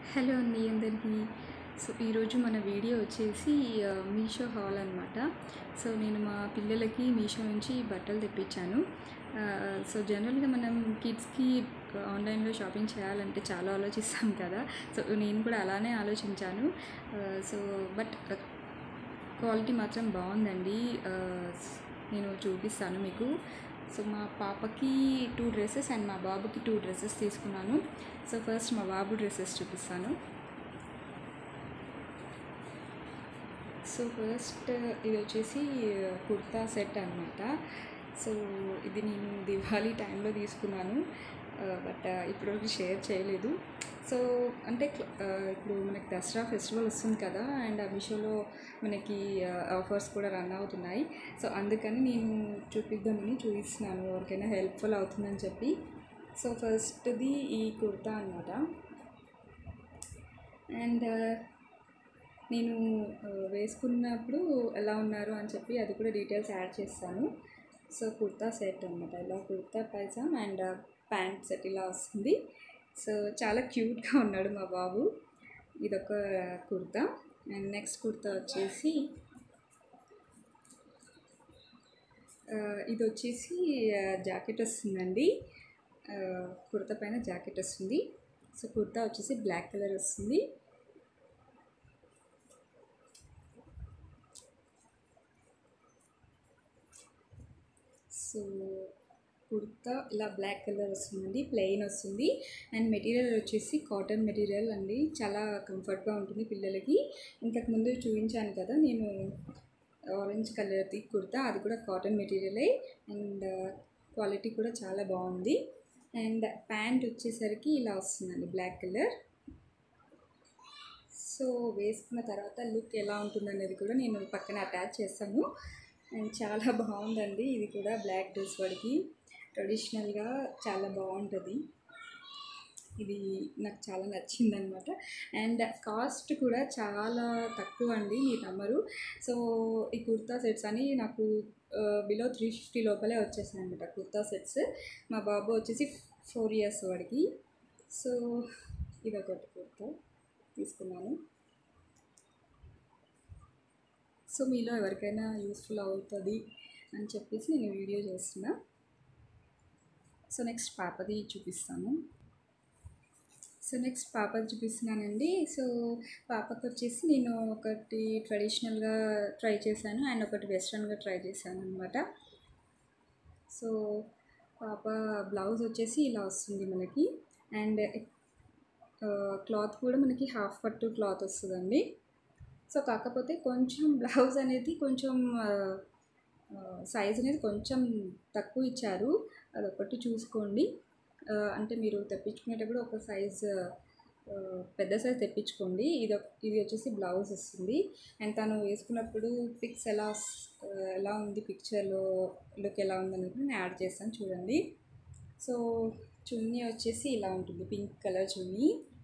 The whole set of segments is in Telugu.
హలో అండి అందరికీ సో ఈరోజు మన వీడియో వచ్చేసి ఆ, మీషో హాల్ అనమాట సో నేను మా పిల్లలకి మీషో నుంచి బట్టలు తెప్పించాను ఆ, సో జనరల్గా మనం కిడ్స్కి ఆన్లైన్లో షాపింగ్ చేయాలంటే చాలా ఆలోచిస్తాం కదా సో నేను కూడా అలానే ఆలోచించాను ఆ, సో బట్ క్వాలిటీ మాత్రం బాగుందండి ఆ, నేను చూపిస్తాను మీకు సో మా పాపకి టూ డ్రెస్సెస్ అండ్ మా బాబుకి టూ డ్రెస్సెస్ తీసుకున్నాను సో ఫస్ట్ మా బాబు డ్రెస్సెస్ చూపిస్తాను సో ఫస్ట్ ఇది వచ్చేసి కుర్తా సెట్ అనమాట సో ఇది నేను దివాళీ టైంలో తీసుకున్నాను బట్ ఇప్పటివరకు షేర్ చేయలేదు సో అంటే ఆ, ఇప్పుడు మనకి దసరా ఫెస్టివల్ వస్తుంది కదా అండ్ ఆ మీషోలో మనకి ఆఫర్స్ కూడా రన్ అవుతున్నాయి సో అందుకని నేను చూపిద్దామని చూపిస్తున్నాను ఎవరికైనా హెల్ప్ఫుల్ అవుతుందని చెప్పి సో ఫస్ట్ది ఈ కుర్తా అనమాట అండ్ నేను ఆ, వేసుకున్నప్పుడు ఎలా ఉన్నారు అని చెప్పి అది కూడా డీటెయిల్స్ యాడ్ చేస్తాను సో కుర్తా సెట్ అనమాట ఇలా kurta pyjama and pant set ఇలా వస్తుంది సో చాలా క్యూట్గా ఉన్నాడు మా బాబు ఇదొక కుర్తా అండ్ నెక్స్ట్ కుర్తా వచ్చేసి ఆ, ఇది వచ్చేసి జాకెట్ వస్తుందండి ఆ, కుర్తా పైన జాకెట్ వస్తుంది సో కుర్తా వచ్చేసి బ్లాక్ కలర్ వస్తుంది సో కుర్తా ఇలా బ్లాక్ కలర్ వస్తుందండి ప్లెయిన్ వస్తుంది అండ్ మెటీరియల్ వచ్చేసి కాటన్ మెటీరియల్ అండి చాలా కంఫర్ట్గా ఉంటుంది పిల్లలకి ఇంతకు ముందు చూపించాను కదా నేను ఆరెంజ్ కలర్ది కుర్తా అది కూడా కాటన్ మెటీరియలే అండ్ క్వాలిటీ కూడా చాలా బాగుంది అండ్ ప్యాంట్ వచ్చేసరికి ఇలా వస్తుందండి బ్లాక్ కలర్ సో వేసుకున్న తర్వాత లుక్ ఎలా ఉంటుంది అనేది కూడా నేను పక్కన అటాచ్ చేస్తాను అండ్ చాలా బాగుందండి ఇది కూడా బ్లాక్ డ్రెస్ వాడికి ట్రెడిషనల్గా చాలా బాగుంటుంది ఇది నాకు చాలా నచ్చింది అనమాట అండ్ కాస్ట్ కూడా చాలా తక్కువ అండి మీరు నమ్మరు సో ఈ కుర్తా సెట్స్ అని నాకు బిలో త్రీ ఫిఫ్టీ లోపలే వచ్చేసాయి అనమాట కుర్తా సెట్స్ మా బాబు వచ్చేసి ఫోర్ ఇయర్స్ వాడికి సో ఇదొకటి కుర్తా తీసుకున్నాను సో మీలో ఎవరికైనా యూస్ఫుల్ అవుతుంది అని చెప్పేసి నేను వీడియో చేస్తున్నా సో నెక్స్ట్ పాపది చూపిస్తాను సో నెక్స్ట్ పాపది చూపిస్తున్నానండి సో పాపకు వచ్చేసి నేను ఒకటి ట్రెడిషనల్గా ట్రై చేశాను అండ్ ఒకటి వెస్ట్రన్గా ట్రై చేశాను అనమాట సో పాప బ్లౌజ్ వచ్చేసి ఇలా వస్తుంది మనకి అండ్ క్లాత్ కూడా మనకి హాఫ్ పట్టు క్లాత్ వస్తుందండి సో కాకపోతే కొంచెం బ్లౌజ్ అనేది కొంచెం సైజ్ అనేది కొంచెం తక్కువ ఇచ్చారు అదొకటి చూసుకోండి ఆ, అంటే మీరు తెప్పించుకునేటప్పుడు ఒక సైజ్ పెద్ద సైజ్ తెప్పించుకోండి ఇది ఒక- ఇది వచ్చేసి బ్లౌజ్ వస్తుంది అండ్ తను వేసుకున్నప్పుడు పిక్స్ ఎలా వస్- ఆ, ఎలా ఉంది పిక్చర్లో లుక్ ఎలా ఉంది అనేది నేను యాడ్ చేస్తాను చూడండి సో చున్నీ వచ్చేసి ఇలా ఉంటుంది పింక్ కలర్ చున్నీ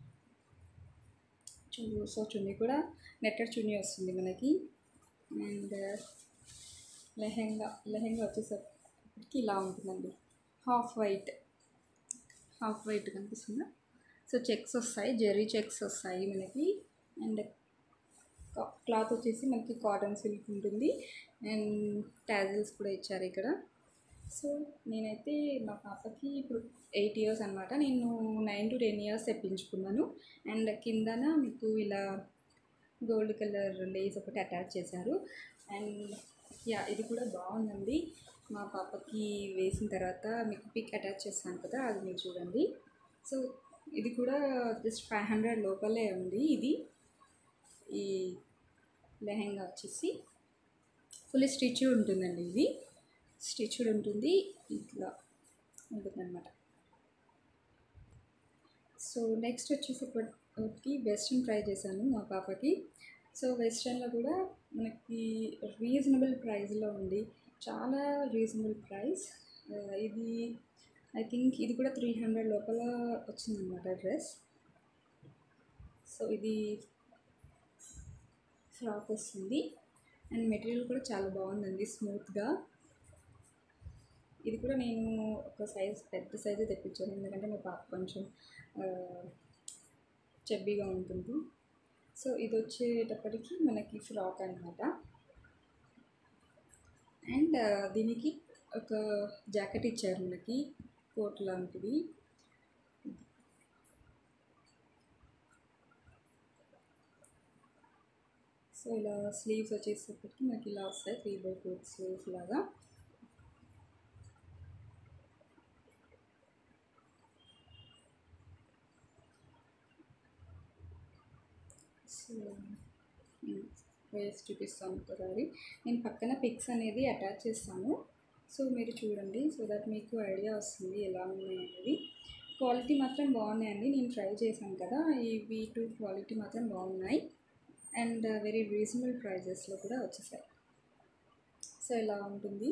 చూ సో చున్నీ కూడా నెట్టెడ్ చున్నీ వస్తుంది మనకి అండ్ లెహెంగా లెహెంగా వచ్చేసరికి ఇలా ఉంటుందండి హాఫ్ వైట్ హాఫ్ వైట్ కనిపిస్తుందా సో చెక్స్ వస్తాయి జెర్రీ చెక్స్ వస్తాయి మనకి అండ్ క్లాత్ వచ్చేసి మనకి కాటన్ సిల్క్ ఉంటుంది అండ్ టాజిల్స్ కూడా ఇచ్చారు ఇక్కడ సో నేనైతే మా పాపకి ఇప్పుడు ఎయిట్ ఇయర్స్ అనమాట నేను నైన్ టు టెన్ ఇయర్స్ తెప్పించుకున్నాను అండ్ కిందన మీకు ఇలా గోల్డ్ కలర్ లేస్ ఒకటి అటాచ్ చేశారు అండ్ యా ఇది కూడా బాగుందండి మా పాపకి వేసిన తర్వాత మీకు పిక్ అటాచ్ చేస్తాను కదా అది మీరు చూడండి సో ఇది కూడా జస్ట్ ఫైవ్ హండ్రెడ్ లోపలే ఉంది ఇది ఈ లెహెంగా వచ్చేసి ఫుల్ స్టిచ్ ఉంటుందండి ఇది స్టిచ్డ్ ఉంటుంది ఇట్లా ఉంటుందన్నమాట సో నెక్స్ట్ వచ్చేసి ఒకటి వెస్ట్రన్ ట్రై చేశాను మా పాపకి సో వెస్ట్రన్లో కూడా మనకి రీజనబుల్ ప్రైస్లో ఉంది చాలా రీజనబుల్ ప్రైస్ ఇది ఐ థింక్ ఇది కూడా త్రీ హండ్రెడ్ లోపల వచ్చిందనమాట డ్రెస్ సో ఇది ఫ్రాక్ వస్తుంది అండ్ మెటీరియల్ కూడా చాలా బాగుందండి స్మూత్గా ఇది కూడా నేను ఒక సైజ్ పెద్ద సైజే తెప్పించాను ఎందుకంటే మా పాప కొంచెం ఆ, చెబ్బీగా ఉంటుంది సో ఇది వచ్చేటప్పటికి మనకి ఫ్రాక్ అనమాట అండ్ దీనికి ఒక జాకెట్ ఇచ్చారు మనకి కోట్ లాంటిది సో ఇలా స్లీవ్స్ వచ్చేసరికి మనకి ఇలా వస్తాయి త్రీ బై ఫోర్ స్లీవ్స్ లాగా సో వేసి చూపిస్తాను ఒకసారి నేను పక్కన పిక్స్ అనేది అటాచ్ చేస్తాను సో మీరు చూడండి సో దట్ మీకు ఐడియా వస్తుంది ఎలా ఉన్నాయి అనేది క్వాలిటీ మాత్రం బాగున్నాయండి నేను ట్రై చేశాను కదా ఇవి టూ క్వాలిటీ మాత్రం బాగున్నాయి అండ్ వెరీ రీజనబుల్ ప్రైజెస్లో కూడా వచ్చేసాయి సో ఇలా ఉంటుంది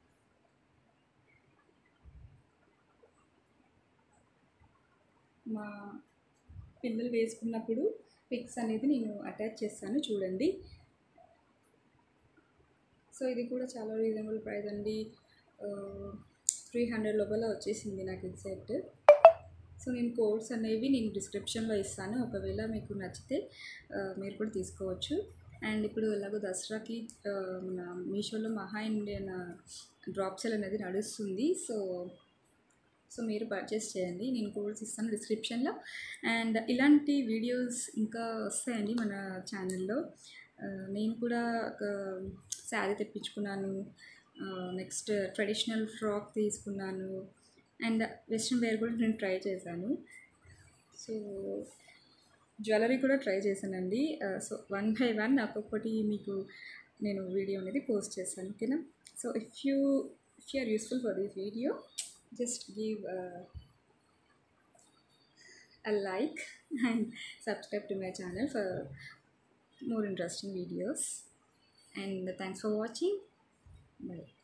మా పిల్లలు వేసుకున్నప్పుడు పిక్స్ అనేది నేను అటాచ్ చేస్తాను చూడండి సో ఇది కూడా చాలా రీజనబుల్ ప్రైస్ అండి త్రీ హండ్రెడ్ లోపల వచ్చేసింది నాకు ఇది సెట్ సో నేను కోడ్స్ అనేవి నేను డిస్క్రిప్షన్లో ఇస్తాను ఒకవేళ మీకు నచ్చితే ఆ, మీరు కూడా తీసుకోవచ్చు అండ్ ఇప్పుడు ఎలాగో దసరాకి ఆ, మన మీషోలో మహా ఇండియన్ డ్రాప్ సెల్ అనేది నడుస్తుంది సో సో మీరు పర్చేస్ చేయండి నేను కోడ్స్ ఇస్తాను డిస్క్రిప్షన్లో అండ్ ఇలాంటి వీడియోస్ ఇంకా వస్తాయండి మన ఛానల్లో ఆ, నేను కూడా ఒక శారీ తెప్పించుకున్నాను నెక్స్ట్ ట్రెడిషనల్ ఫ్రాక్ తీసుకున్నాను అండ్ వెస్ట్రన్ వేర్ కూడా నేను ట్రై చేశాను సో జ్యువెలరీ కూడా ట్రై చేశానండి సో వన్ బై వన్ ఒక్కొక్కటి మీకు నేను వీడియో అనేది పోస్ట్ చేశాను ఓకేనా so if you if you are useful for this video just give uh, a like and subscribe to my channel for more interesting videos and thanks for watching bye